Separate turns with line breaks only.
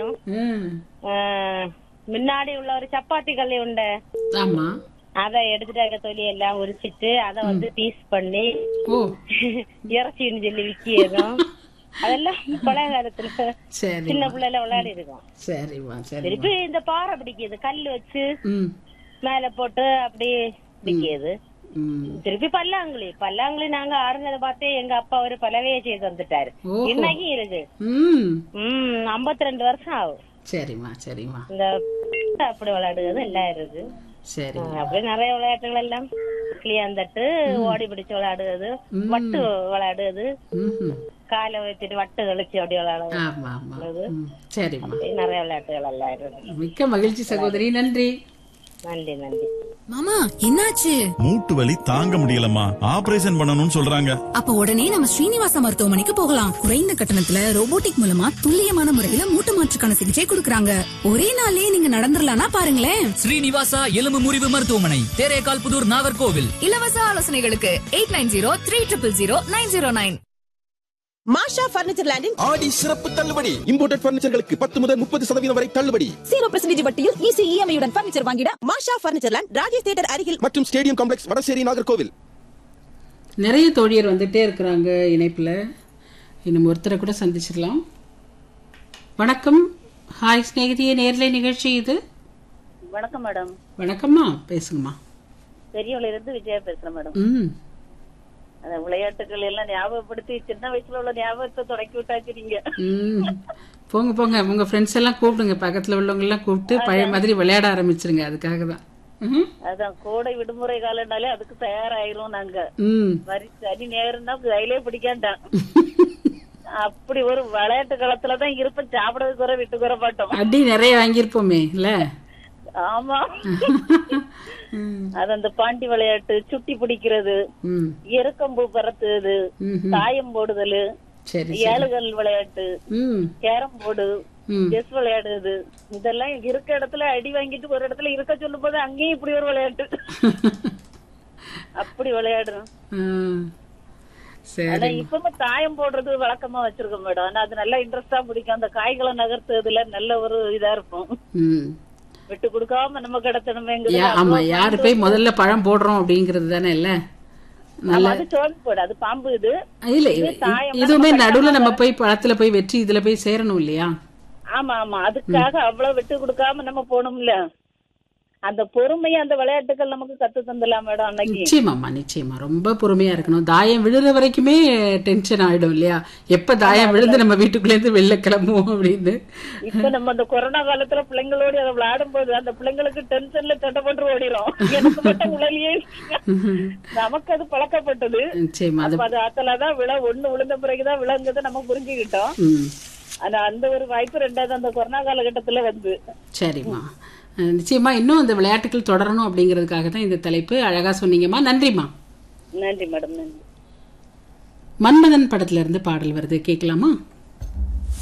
விளையாடுவோம்
ம்.
அஹ், முன்னாடி உள்ள ஒரு சப்பாத்தி கல்லி உண்டு
ஆமா
அதை எடுத்துட்டு அதுல தொலி எல்லாம் உரிச்சிட்டு அதை வந்து பீஸ் பண்ணி
ஓ
இறைச்சின்னு சொல்லி விக்கியதும் அதெல்லாம் பழைய காலத்துல
சரி
சின்ன பிள்ளைல விளையாடி இருக்கோம்
சரிம்மா சரி
திருப்பி இந்த பாறை பிடிக்கிது கல்லு வச்சு
ம்
மேல போட்டு அப்படியே பிடிக்கிது
ம்
திருப்பி பல்லாங்குழி பல்லாங்குழி நாங்க ஆடுனதை பார்த்தே எங்க அப்பா ஒரு பலவையை செய்து வந்துட்டாரு
ஓஹோ.
இன்னைக்கும் இருக்கு
ம்
ம் ஐம்பத்தி ரெண்டு வருஷம் ஆகும்
சரிம்மா சரிம்மா
இந்த அப்படி விளையாடுறது எல்லாம் இருக்கு
சரி
ம், அப்படி நிறைய விளையாட்டுகள் எல்லாம் கிளியாந்தட்டு ஓடி பிடிச்சு விளையாடுறது வட்டு விளையாடுறது
ம்
காலை வச்சுட்டு வட்டு கழிச்சு அப்படி விளையாடுறது
ஆமா ஆமா ம், சரிம்மா
அப்படி நிறைய விளையாட்டுகள் எல்லாம் இருக்கு
மிக்க மகிழ்ச்சி சகோதரி நன்றி
நன்றி நன்றி
மாமா என்னாச்சு
மூட்டு வலி தாங்க முடியலம்மா ஆபரேஷன் பண்ணணும்னு சொல்றாங்க
அப்ப உடனே நம்ம ஸ்ரீனிவாச மருத்துவமனைக்கு போகலாம் குறைந்த கட்டணத்துல ரோபோட்டிக் மூலமா துல்லியமான முறையில மூட்டு மாற்றுக்கான சிகிச்சை கொடுக்கறாங்க ஒரே நாள்லயே நீங்க நடந்துடலாம்னா பாருங்களேன்
ஸ்ரீனிவாசா எலும்பு முறிவு மருத்துவமனை தேரேகால் புதூர் நாகர்கோவில்
இலவச ஆலோசனைகளுக்கு eight nine zero three triple zero nine zero nine
Masha furniture லேண்டின்
ஆடி சிறப்பு தள்ளுபடி இம்போர்ட்டட் பர்னிச்சர்களுக்கு பத்து முதல் முப்பது சதவீதம் வரை தள்ளுபடி
ஜீரோ பர்சன்டேஜ் வட்டியில் ஈஸி இஎம்ஐ உடன் பர்னிச்சர் வாங்கிட Masha furniture land Rajesh theatre அருகில்
மற்றும் ஸ்டேடியம் காம்ப்ளெக்ஸ் வடசேரி நாகர்கோவில்
நிறைய தோழியர் வந்துட்டே இருக்கிறாங்க இணைப்புல இன்னும் ஒருத்தரை கூட சந்திச்சிடலாம் வணக்கம் ஹாய் ஸ்நேகிதிய நேர்லை நிகழ்ச்சி இது
வணக்கம் மேடம்
வணக்கம்மா பேசுங்கம்மா
பெரியவள இருந்து விஜயா பேசுறேன் மேடம்
ம்
அந்த விளையாட்டுகள் எல்லாம் ஞாபகப்படுத்தி சின்ன வயசுல உள்ள ஞாபகத்தை தொடக்கி விட்டாச்சு நீங்க
ம் போங்க போங்க உங்க ஃப்ரெண்ட்ஸ் எல்லாம் கூப்பிடுங்க பக்கத்துல உள்ளவங்க எல்லாம் கூப்பிட்டு பழைய மாதிரி விளையாட ஆரம்பிச்சிருங்க அதுக்காக தான் ம்.
அதான் கோடை விடுமுறை காலம்னாலே அதுக்கு தயாராயிரும் நாங்க
ம்
வரி சனி நேரம் தான் ரயிலே பிடிக்காண்டான் அப்படி ஒரு விளையாட்டு காலத்துலதான் இருப்பேன் சாப்பிடறதுக்கு வர விட்டு வர மாட்டோம்
அடி நிறைய வாங்கியிருப்போமே இல்ல
ஆமா அது அந்த பாண்டி விளையாட்டு சுட்டி பிடிக்கிறது
ம்
எருக்கம்பூ பறத்துறது
ம்
தாயம் போடுதல்
சரி
ஏழுகள் விளையாட்டு
ம்
கேரம் போர்டு
ம்
செஸ் விளையாடுறது இதெல்லாம் இருக்க இடத்துல அடி வாங்கிட்டு ஒரு இடத்துல இருக்க சொல்லும் போது அங்கேயும் இப்படி ஒரு விளையாட்டு அப்படி விளையாடுறோம்
ஆ. சரி
ஆனா இப்பவும் தாயம் போடுறது வழக்கமா வச்சிருக்கோம் மேடம் ஆனா அது நல்லா இன்ட்ரெஸ்டா பிடிக்கும் அந்த காய்களை நகர்த்துறதுல நல்ல ஒரு இதா இருக்கும்
ம்
விட்டு கொடுக்காம நம்ம கிடத்தணுமே
யா- ஆமா யாரு போய் முதல்ல பழம் போடுறோம் அப்படிங்கிறது தானே இல்ல நல்ல
அது சோழ போடு அது பாம்பு இது
இல்ல இது- இதுவுமே நடுவுல நம்ம போய் பழத்துல போய் வெற்றி இதுல போய் சேரணும் இல்லையா
ஆமா ஆமா அதுக்காக அவ்வளவு விட்டு கொடுக்காம நம்ம போகணும்ல அந்த பொறுமையை அந்த விளையாட்டுகள் நமக்கு கத்து தந்தலாம் மேடம் அன்னைக்கு
நிச்சயமாம்மா நிச்சயமா ரொம்ப பொறுமையா இருக்கணும் தாயம் விழுற வரைக்குமே டென்ஷன் ஆயிடும் இல்லையா எப்ப தாயம் விழுந்து நம்ம வீட்டுக்குள்ள இருந்து வெளில கிளம்புவோம் அப்படின்னு
இப்ப நம்ம அந்த கொரோனா காலத்துல பிள்ளைங்களோட அதை விளையாடும் போது அந்த பிள்ளைங்களுக்கு டென்ஷன்ல சட்டை போட்டு ஓடிரும் எனக்கு மட்டும் உடலையே நமக்கு அது பழக்கப்பட்டது
நிச்சயமா அது
அப்ப அது ஆத்தலாதான் விழ ஒண்ணு விழுந்த பிறகுதான் விளங்குது நம்ம புரிஞ்சுக்கிட்டோம்
ம்
ஆனா அந்த ஒரு வாய்ப்பு ரெண்டாவது அந்த கொரோனா காலகட்டத்துல வந்து
சரிம்மா அஹ் நிச்சயமா இன்னும் அந்த விளையாட்டுகள் தொடரணும் அப்படிங்கிறதுக்காக தான் இந்த தலைப்பு அழகா சொன்னீங்கம்மா நன்றிம்மா
நன்றி மேடம் நன்றி
மன்மதன் படத்துல இருந்து பாடல் வருது கேட்கலாமா